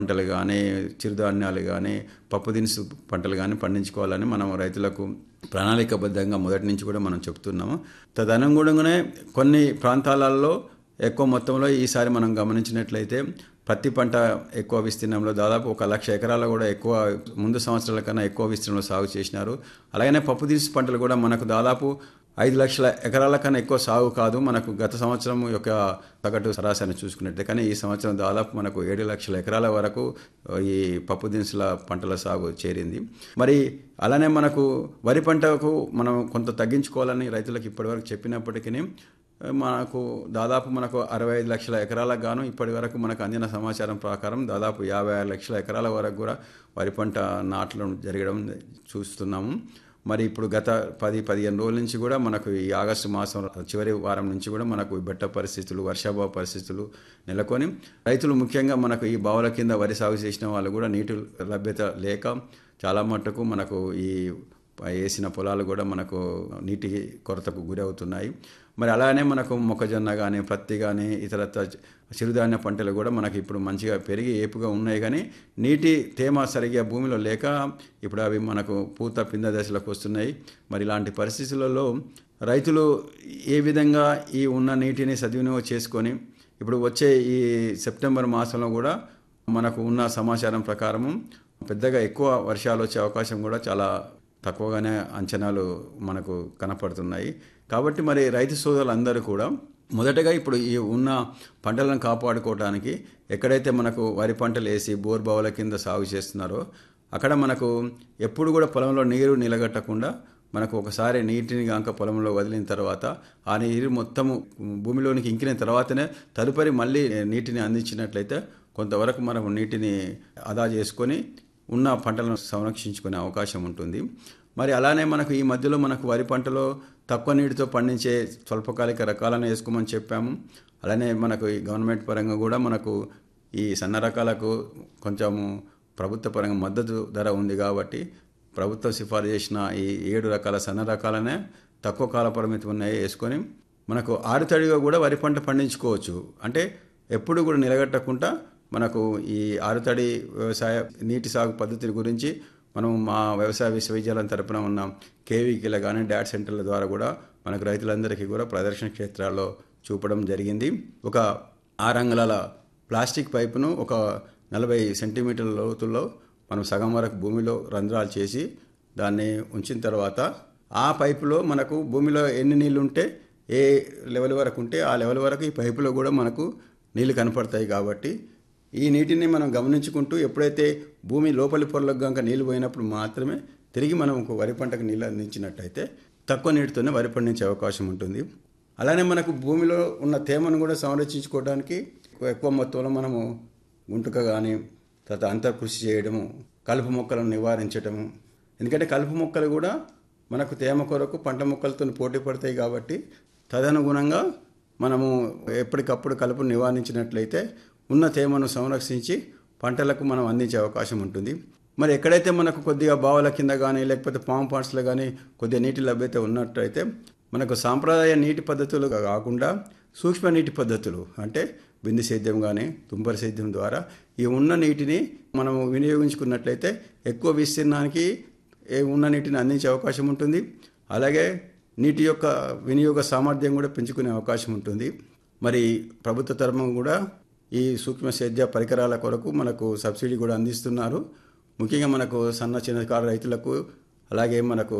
పంటలు కానీ చిరుధాన్యాలు కానీ పప్పు దినుసు పంటలు కానీ పండించుకోవాలని మనం రైతులకు ప్రణాళికబద్ధంగా మొదటి నుంచి కూడా మనం చెప్తున్నాము తదనుగుణంగానే కొన్ని ప్రాంతాలలో ఎక్కువ మొత్తంలో ఈసారి మనం గమనించినట్లయితే పత్తి పంట ఎక్కువ విస్తీర్ణంలో దాదాపు ఒక లక్ష ఎకరాలు కూడా ఎక్కువ ముందు సంవత్సరాల కన్నా ఎక్కువ విస్తీర్ణంలో సాగు చేసినారు అలాగనే పప్పు దినుసు పంటలు కూడా మనకు దాదాపు ఐదు లక్షల ఎకరాల కన్నా ఎక్కువ సాగు కాదు మనకు గత సంవత్సరం యొక్క సగటు సరాసరి చూసుకున్నట్టే కానీ ఈ సంవత్సరం దాదాపు మనకు ఏడు లక్షల ఎకరాల వరకు ఈ పప్పు దినుసుల పంటల సాగు చేరింది మరి అలానే మనకు వరి పంటకు మనం కొంత తగ్గించుకోవాలని రైతులకు ఇప్పటివరకు చెప్పినప్పటికీ మనకు దాదాపు మనకు అరవై ఐదు లక్షల ఎకరాలకు గాను ఇప్పటి వరకు మనకు అందిన సమాచారం ప్రకారం దాదాపు యాభై ఆరు లక్షల ఎకరాల వరకు కూడా వరి పంట నాటడం జరగడం చూస్తున్నాము మరి ఇప్పుడు గత పది పదిహేను రోజుల నుంచి కూడా మనకు ఈ ఆగస్టు మాసం చివరి వారం నుంచి కూడా మనకు ఈ బెట్ట పరిస్థితులు వర్షాభావ పరిస్థితులు నెలకొని రైతులు ముఖ్యంగా మనకు ఈ బావుల కింద వరి సాగు చేసిన వాళ్ళు కూడా నీటి లభ్యత లేక చాలా మట్టుకు మనకు ఈ వేసిన పొలాలు కూడా మనకు నీటి కొరతకు గురి అవుతున్నాయి మరి అలానే మనకు మొక్కజొన్న కానీ పత్తి కానీ ఇతర చిరుధాన్య పంటలు కూడా మనకి ఇప్పుడు మంచిగా పెరిగి ఏపుగా ఉన్నాయి కానీ నీటి తేమ సరిగ్గా భూమిలో లేక ఇప్పుడు అవి మనకు పూత పింద దశలకు వస్తున్నాయి మరి ఇలాంటి పరిస్థితులలో రైతులు ఏ విధంగా ఈ ఉన్న నీటిని సద్వినియోగం చేసుకొని ఇప్పుడు వచ్చే ఈ సెప్టెంబర్ మాసంలో కూడా మనకు ఉన్న సమాచారం ప్రకారము పెద్దగా ఎక్కువ వర్షాలు వచ్చే అవకాశం కూడా చాలా తక్కువగానే అంచనాలు మనకు కనపడుతున్నాయి కాబట్టి మరి రైతు సోదరులందరూ కూడా మొదటగా ఇప్పుడు ఈ ఉన్న పంటలను కాపాడుకోవడానికి ఎక్కడైతే మనకు వరి పంటలు వేసి బోర్ బావుల కింద సాగు చేస్తున్నారో అక్కడ మనకు ఎప్పుడు కూడా పొలంలో నీరు నిలగట్టకుండా మనకు ఒకసారి నీటిని కాక పొలంలో వదిలిన తర్వాత ఆ నీరు మొత్తము భూమిలోనికి ఇంకిన తర్వాతనే తదుపరి మళ్ళీ నీటిని అందించినట్లయితే కొంతవరకు మనం నీటిని ఆదా చేసుకొని ఉన్న పంటలను సంరక్షించుకునే అవకాశం ఉంటుంది మరి అలానే మనకు ఈ మధ్యలో మనకు వరి పంటలో తక్కువ నీటితో పండించే స్వల్పకాలిక రకాలను వేసుకోమని చెప్పాము అలానే మనకు ఈ గవర్నమెంట్ పరంగా కూడా మనకు ఈ సన్న రకాలకు కొంచెము ప్రభుత్వ పరంగా మద్దతు ధర ఉంది కాబట్టి ప్రభుత్వం సిఫారు చేసిన ఈ ఏడు రకాల సన్న రకాలనే తక్కువ కాల పరిమితి ఉన్నాయి వేసుకొని మనకు ఆరుతడిగా కూడా వరి పంట పండించుకోవచ్చు అంటే ఎప్పుడు కూడా నిలగట్టకుండా మనకు ఈ ఆరుతడి వ్యవసాయ నీటి సాగు పద్ధతుల గురించి మనం మా వ్యవసాయ విశ్వవిద్యాలయం తరపున ఉన్న కేవీకీల కానీ డాట్ సెంటర్ల ద్వారా కూడా మనకు రైతులందరికీ కూడా ప్రదర్శన క్షేత్రాల్లో చూపడం జరిగింది ఒక ఆరు అంగుళాల ప్లాస్టిక్ పైపును ఒక నలభై సెంటీమీటర్ల లోతుల్లో మనం సగం వరకు భూమిలో రంధ్రాలు చేసి దాన్ని ఉంచిన తర్వాత ఆ పైపులో మనకు భూమిలో ఎన్ని నీళ్ళు ఉంటే ఏ లెవెల్ వరకు ఉంటే ఆ లెవెల్ వరకు ఈ పైపులో కూడా మనకు నీళ్లు కనపడతాయి కాబట్టి ఈ నీటిని మనం గమనించుకుంటూ ఎప్పుడైతే భూమి లోపలి పొరలకు కనుక నీళ్ళు పోయినప్పుడు మాత్రమే తిరిగి మనం ఒక వరి పంటకు నీళ్ళు అందించినట్టయితే తక్కువ నీటితోనే వరి పండించే అవకాశం ఉంటుంది అలానే మనకు భూమిలో ఉన్న తేమను కూడా సంరక్షించుకోవడానికి ఎక్కువ మొత్తంలో మనము గుంటుక కానీ తర్వాత అంతర్ కృషి చేయడము కలుపు మొక్కలను నివారించడము ఎందుకంటే కలుపు మొక్కలు కూడా మనకు తేమ కొరకు పంట మొక్కలతో పోటీ పడతాయి కాబట్టి తదనుగుణంగా మనము ఎప్పటికప్పుడు కలుపును నివారించినట్లయితే ఉన్న తేమను సంరక్షించి పంటలకు మనం అందించే అవకాశం ఉంటుంది మరి ఎక్కడైతే మనకు కొద్దిగా బావుల కింద కానీ లేకపోతే పాము పాట్స్లో కానీ కొద్దిగా నీటి లభ్యత ఉన్నట్టయితే మనకు సాంప్రదాయ నీటి పద్ధతులు కాకుండా సూక్ష్మ నీటి పద్ధతులు అంటే బిందు సేద్యం కానీ తుంపరి సేద్యం ద్వారా ఈ ఉన్న నీటిని మనం వినియోగించుకున్నట్లయితే ఎక్కువ విస్తీర్ణానికి ఉన్న నీటిని అందించే అవకాశం ఉంటుంది అలాగే నీటి యొక్క వినియోగ సామర్థ్యం కూడా పెంచుకునే అవకాశం ఉంటుంది మరి ప్రభుత్వ తరఫున కూడా ఈ సూక్ష్మ సేద్య పరికరాల కొరకు మనకు సబ్సిడీ కూడా అందిస్తున్నారు ముఖ్యంగా మనకు సన్న చిన్నకారు రైతులకు అలాగే మనకు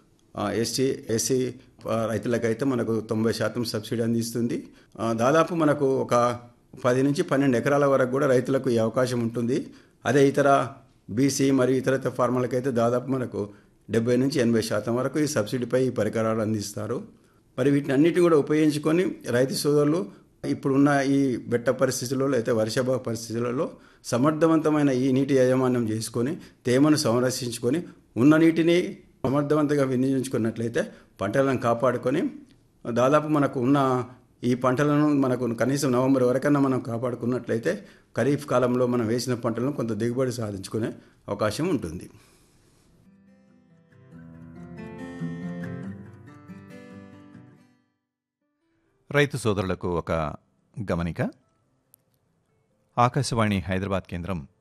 ఎస్టీ ఎస్సీ రైతులకైతే మనకు తొంభై శాతం సబ్సిడీ అందిస్తుంది దాదాపు మనకు ఒక పది నుంచి పన్నెండు ఎకరాల వరకు కూడా రైతులకు ఈ అవకాశం ఉంటుంది అదే ఇతర బీసీ మరియు ఇతర ఫార్మర్లకైతే దాదాపు మనకు డెబ్బై నుంచి ఎనభై శాతం వరకు ఈ సబ్సిడీపై ఈ పరికరాలు అందిస్తారు మరి వీటిని అన్నిటి కూడా ఉపయోగించుకొని రైతు సోదరులు ఇప్పుడున్న ఈ బెట్ట పరిస్థితులలో అయితే వర్షాభావ పరిస్థితులలో సమర్థవంతమైన ఈ నీటి యాజమాన్యం చేసుకొని తేమను సంరక్షించుకొని ఉన్న నీటిని సమర్థవంతంగా వినియోగించుకున్నట్లయితే పంటలను కాపాడుకొని దాదాపు మనకు ఉన్న ఈ పంటలను మనకు కనీసం నవంబర్ వరకన్నా మనం కాపాడుకున్నట్లయితే ఖరీఫ్ కాలంలో మనం వేసిన పంటలను కొంత దిగుబడి సాధించుకునే అవకాశం ఉంటుంది రైతు సోదరులకు ఒక గమనిక ఆకాశవాణి హైదరాబాద్ కేంద్రం